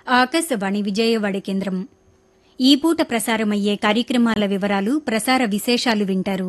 ఆకాశవాణి విజయవాడ కేంద్రం ఈ పూట ప్రసారమయ్యే కార్యక్రమాల వివరాలు ప్రసార విశేషాలు వింటారు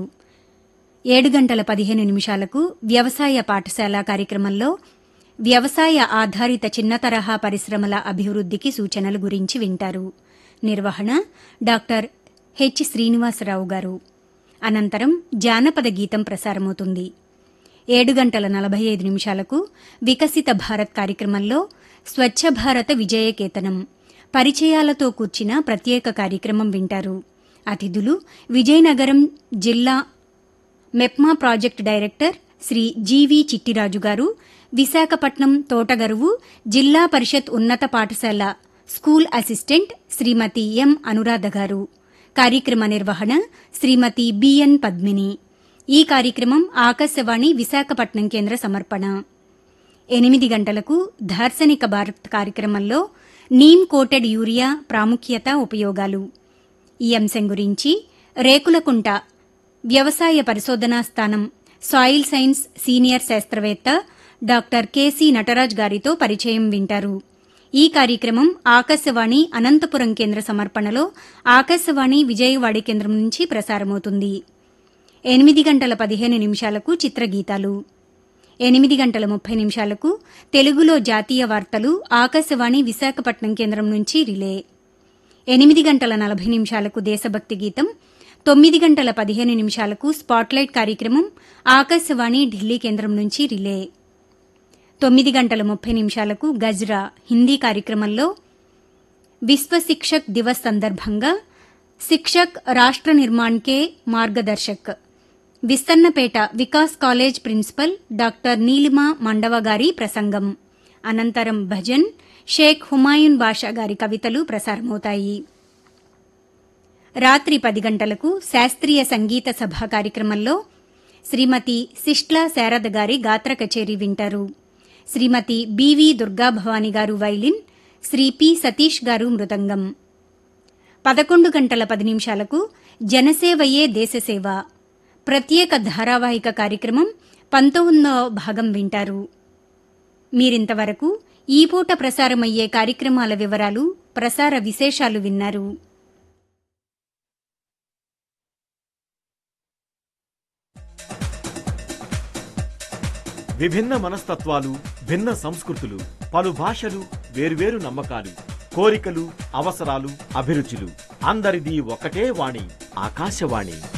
ఏడు గంటల పదిహేను నిమిషాలకు వ్యవసాయ పాఠశాల కార్యక్రమంలో వ్యవసాయ ఆధారిత చిన్న తరహా పరిశ్రమల అభివృద్దికి సూచనలు గురించి వింటారు నిర్వహణ డాక్టర్ హెచ్ శ్రీనివాసరావు గారు అనంతరం జానపద గీతం ప్రసారమవుతుంది ఏడు గంటల నలభై ఐదు నిమిషాలకు వికసిత భారత్ కార్యక్రమంలో స్వచ్ఛ భారత విజయకేతనం పరిచయాలతో కూర్చిన ప్రత్యేక కార్యక్రమం వింటారు అతిథులు విజయనగరం జిల్లా MEPMA project director Shri G V Chittiraju garu Visakhapatnam Thotagaruvu Zilla Parishad ఉన్నత పాఠశాల school assistant Shrimati M Anuradha garu కార్యక్రమ నిర్వహణ శ్రీమతి బిఎన్ పద్మిని ఈ కార్యక్రమం ఆకాశవాణి విశాఖపట్నం కేంద్ర సమర్పణ ఎనిమిది గంటలకు దార్శనిక భారత్ కార్యక్రమంలో నీమ్ కోటెడ్ యూరియా ప్రాముఖ్యత ఉపయోగాలు ఈ అంశం గురించి రేకులకుంట వ్యవసాయ పరిశోధనా స్థానం సాయిల్ సైన్స్ సీనియర్ శాస్త్రవేత్త డాక్టర్ కెసి నటరాజ్ గారితో పరిచయం వింటారు ఈ కార్యక్రమం ఆకాశవాణి అనంతపురం కేంద్ర సమర్పణలో ఆకాశవాణి విజయవాడ కేంద్రం నుంచి ప్రసారమవుతుంది ఎనిమిది గంటల పదిహేను నిమిషాలకు చిత్రగీతాలు ఎనిమిది గంటల ముప్పై నిమిషాలకు తెలుగులో జాతీయ వార్తలు ఆకాశవాణి విశాఖపట్నం కేంద్రం నుంచి రిలే ఎనిమిది గంటల నలభై నిమిషాలకు దేశభక్తి గీతం తొమ్మిది గంటల పదిహేను నిమిషాలకు స్పాట్లైట్ కార్యక్రమం ఆకాశవాణి ఢిల్లీ కేంద్రం నుంచి రిలే తొమ్మిది గంటల ముప్పై నిమిషాలకు గజ్రా హిందీ కార్యక్రమంలో విశ్వ శిక్షక్ దివస్ సందర్భంగా శిక్షక్ రాష్ట్ర నిర్మాణ్ కే మార్గదర్శక్ Vissannapeta Vikas college principal doctor Neelima Mandava గారి ప్రసంగం అనంతరం భజన్ షేక్ హుమాయూన్ బాషా గారి కవితలు ప్రసారమవుతాయి రాత్రి పది గంటలకు శాస్త్రీయ సంగీత సభ కార్యక్రమంలో శ్రీమతి సిష్లా శారద గారి గాత్ర కచేరీ వింటారు శ్రీమతి బివి దుర్గాభవాని గారు వైలిన్ శ్రీ పి సతీష్ గారు మృదంగం పదకొండు గంటల పది నిమిషాలకు జనసేవయే దేశసేవ ప్రత్యేక ధారావాహిక కార్యక్రమం పంతొమ్మిదవ భాగం వింటారు మీరింతవరకు ఈ పూట ప్రసారమయ్యే కార్యక్రమాల వివరాలు ప్రసార విశేషాలు విన్నారు విభిన్న మనస్తత్వాలు భిన్న సంస్కృతులు పలు భాషలు వేర్వేరు నమ్మకాలు కోరికలు అవసరాలు అభిరుచులు అందరిది ఒకటే వాణి ఆకాశవాణి